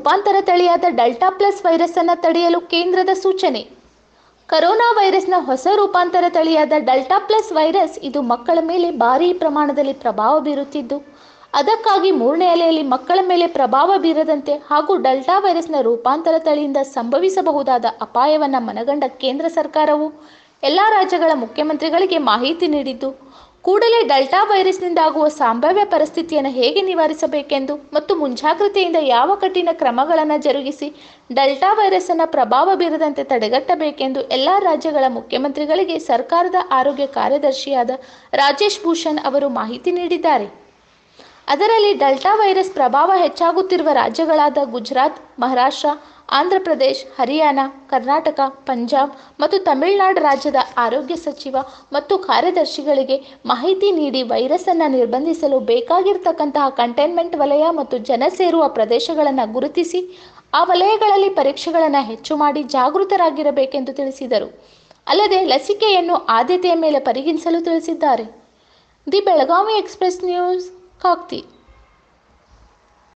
ರೂಪಾಂತರ ತಳಿಯಾದ delta plus virus ಅನ್ನು ತಡೆಯಲು ಕೇಂದ್ರದ ಸೂಚನೆ ಕರೋನಾ ವೈರಸ್ನ ಹೊಸ ರೂಪಾಂತರ ತಳಿಯಾದ ಡೆಲ್ಟಾ ಪ್ಲಸ್ ವೈರಸ್ ಇದು ಮಕ್ಕಳ ಮೇಲೆ ಭಾರೀ ಪ್ರಮಾಣದಲ್ಲಿ ಪ್ರಭಾವ ಬೀರುತ್ತಿದ್ದು ಅದಕ್ಕಾಗಿ ಮೂರನೇ ಅಲೆಯಲ್ಲಿ ಮಕ್ಕಳ ಮೇಲೆ ಪ್ರಭಾವ ಬೀರದಂತೆ ಹಾಗೂ ಡೆಲ್ಟಾ ವೈರಸ್ನ ರೂಪಾಂತರ ತಳಿಯಿಂದ ಸಂಭವಿಸಬಹುದಾದ ಅಪಾಯವನ್ನು ಮನಗಂಡ ಕೇಂದ್ರ ಸರ್ಕಾರವು ಎಲ್ಲ ರಾಜ್ಯಗಳ ಮುಖ್ಯಮಂತ್ರಿಗಳಿಗೆ ಮಾಹಿತಿ ನೀಡಿದ್ದು ಕೂಡಲೇ ಡೆಲ್ಟಾ ವೈರಸ್ನಿಂದಾಗುವ ಸಂಭಾವ್ಯ ಪರಿಸ್ಥಿತಿಯನ್ನು ಹೇಗೆ ನಿವಾರಿಸಬೇಕೆಂದು ಮತ್ತು ಮುಂಜಾಗ್ರತೆಯಿಂದ ಯಾವ ಕಠಿಣ ಕ್ರಮಗಳನ್ನು ಜರುಗಿಸಿ ಡೆಲ್ಟಾ ವೈರಸ್ಸನ್ನು ಪ್ರಭಾವ ಬೀರದಂತೆ ತಡೆಗಟ್ಟಬೇಕೆಂದು ಎಲ್ಲ ರಾಜ್ಯಗಳ ಮುಖ್ಯಮಂತ್ರಿಗಳಿಗೆ ಸರ್ಕಾರದ ಆರೋಗ್ಯ ಕಾರ್ಯದರ್ಶಿಯಾದ ರಾಜೇಶ್ ಭೂಷಣ್ ಅವರು ಮಾಹಿತಿ ನೀಡಿದ್ದಾರೆ ಅದರಲ್ಲಿ ಡೆಲ್ಟಾ ವೈರಸ್ ಪ್ರಭಾವ ಹೆಚ್ಚಾಗುತ್ತಿರುವ ರಾಜ್ಯಗಳಾದ ಗುಜರಾತ್ ಮಹಾರಾಷ್ಟ್ರ ಆಂಧ್ರ ಪ್ರದೇಶ್ ಹರಿಯಾಣ ಕರ್ನಾಟಕ ಪಂಜಾಬ್ ಮತ್ತು ತಮಿಳುನಾಡು ರಾಜ್ಯದ ಆರೋಗ್ಯ ಸಚಿವ ಮತ್ತು ಕಾರ್ಯದರ್ಶಿಗಳಿಗೆ ಮಾಹಿತಿ ನೀಡಿ ವೈರಸ್ಸನ್ನು ನಿರ್ಬಂಧಿಸಲು ಬೇಕಾಗಿರ್ತಕ್ಕಂತಹ ಕಂಟೈನ್ಮೆಂಟ್ ವಲಯ ಮತ್ತು ಜನ ಸೇರುವ ಪ್ರದೇಶಗಳನ್ನು ಗುರುತಿಸಿ ಆ ವಲಯಗಳಲ್ಲಿ ಪರೀಕ್ಷೆಗಳನ್ನು ಹೆಚ್ಚು ಮಾಡಿ ಜಾಗೃತರಾಗಿರಬೇಕೆಂದು ತಿಳಿಸಿದರು ಅಲ್ಲದೆ ಲಸಿಕೆಯನ್ನು ಆದ್ಯತೆಯ ಮೇಲೆ ಪರಿಗಣಿಸಲು ತಿಳಿಸಿದ್ದಾರೆ the Belagavi express news Kakti